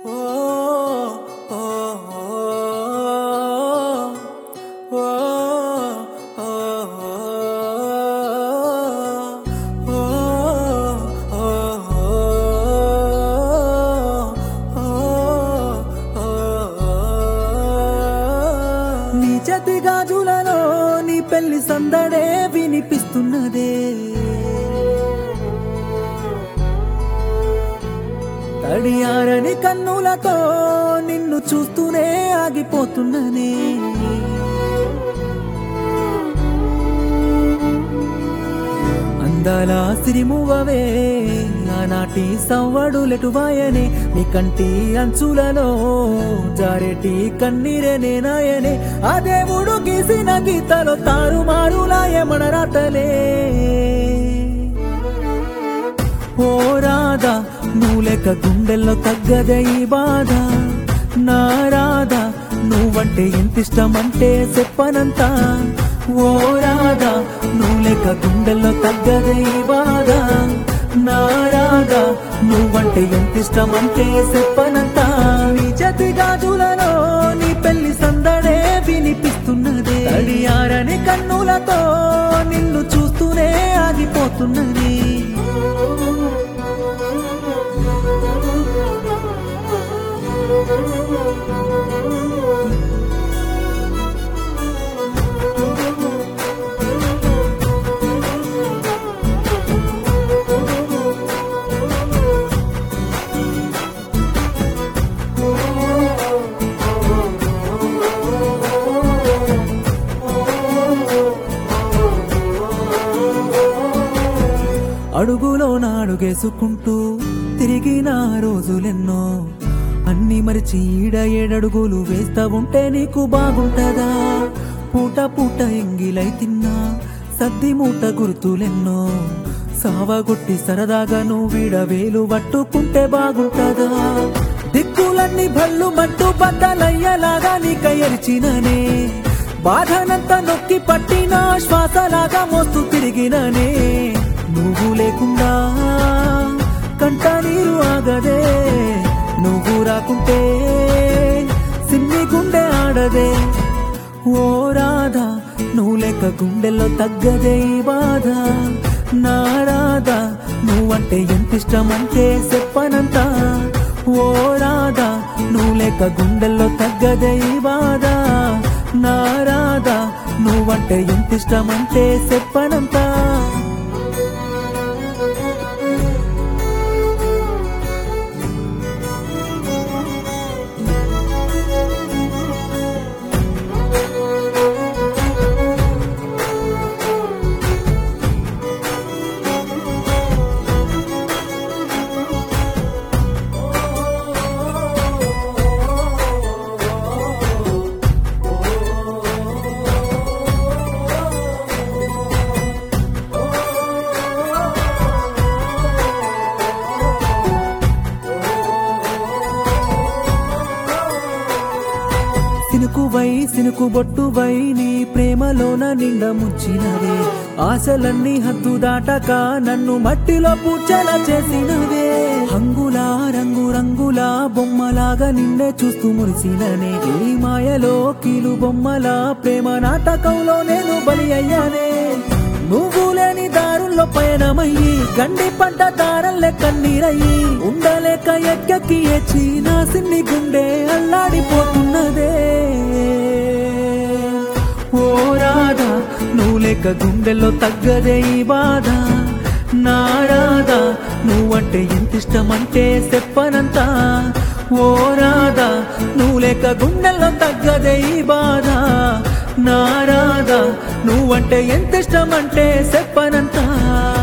నీ చేతి గాజులలో నీ పెళ్లి సందడే వినిపిస్తున్నదే తడియారని కన్నులతో నిన్ను చూస్తూనే ఆగిపోతున్ననే అందాల సిరిమువవే ఆనాటి సవ్వడులెటువాయనే నీ కంటి అంచులలో జారెటి కన్నీరేనే నాయనే ఆ దేవుడు గీసిన గీతలో తారుమారులాయమణ రాతలే ఓ రాధా నువ్వు లెక్క గుండెల్లో తగ్గదే ఈ బాధ నా రాధా నువ్వంటే ఎంత ఇష్టమంటే చెప్పనంత ఓ రాధా నువ్వు లెక్క గుండెల్లో తగ్గదే ఈ బాధ నా రాధా నువ్వంటే ఎంత ఇష్టమంటే చెప్పనంత నీ చేతి గాజులలో నీ పెళ్లి సందడే వినిపిస్తున్నదే తడియారని కన్నులతో నిన్ను చూస్తూనే ఆగిపోతున్నది అడుగులో నాడుగేసుకుంటూ తిరిగిన రోజులెన్నో అన్ని మరిచి ఈడ ఏడడుగులు వేస్తా ఉంటే నీకు బాగుంటదా పూట పూట ఎంగిలై తిన్నా సద్ది మూట గుర్తులెన్నో సావగొట్టి సరదాగా నువ్వు వీడ వేలు పట్టుకుంటే బాగుంటదా దిక్కులన్నీ భళ్ళు మట్టు బద్దలయ్యేలాగా నీక ఎరిచిననే బాధనంతా నొక్కి పట్టిన శ్వాసలాగా మోస్తూ తిరిగిననే నువ్వు లేకుండా కంట నీరు ఆగదే నువ్వు రాకుంటే సిన్ని గుండె ఆడదే ఓ రాధా నువ్వు లేక గుండెల్లో తగ్గదే ఈ బాధ నా రాధా నువ్వంటే ఎంత ఇష్టమంటే చెప్పనంత ఓ రాధా నువ్వు లేక గుండెల్లో తగ్గదే ఈ బాధ నా రాధా నువ్వంటే ఎంత ఇష్టమంటే చెప్పనంతా సినుకువై సినుకు బొట్టువై నీ ప్రేమలోన నిండ ముంచినవే ఆశలన్నీ హద్దు దాటక నన్ను మట్టిలో పూడ్చేలా చేసినవే హంగులా రంగు రంగులా బొమ్మలాగా నిన్నే చూస్తూ మురిసిననే ఈ మాయలో కీలు బొమ్మల ప్రేమ నాటకంలో నేను బలి అయ్యానే నువ్వు లేని దారుల్లో పయనమయ్యి గండి పంట దారల్లే కన్నీరయ్యి ఉండలేక ఎక్కకి ఎచ్చి నా సిన్ని గుండె అల్లాడిపోతున్నదే ఓ రాధా నువ్వు లేక గుండెల్లో తగ్గదే ఈ బాధ నా రాధా నువ్వంటే ఎంత ఇష్టమంటే చెప్పనంత ఓ రాధా నువ్వు లేక గుండెల్లో తగ్గదే ఈ బాధ నా రాధా నువ్వంటే ఎంత ఇష్టమంటే చెప్పనంతా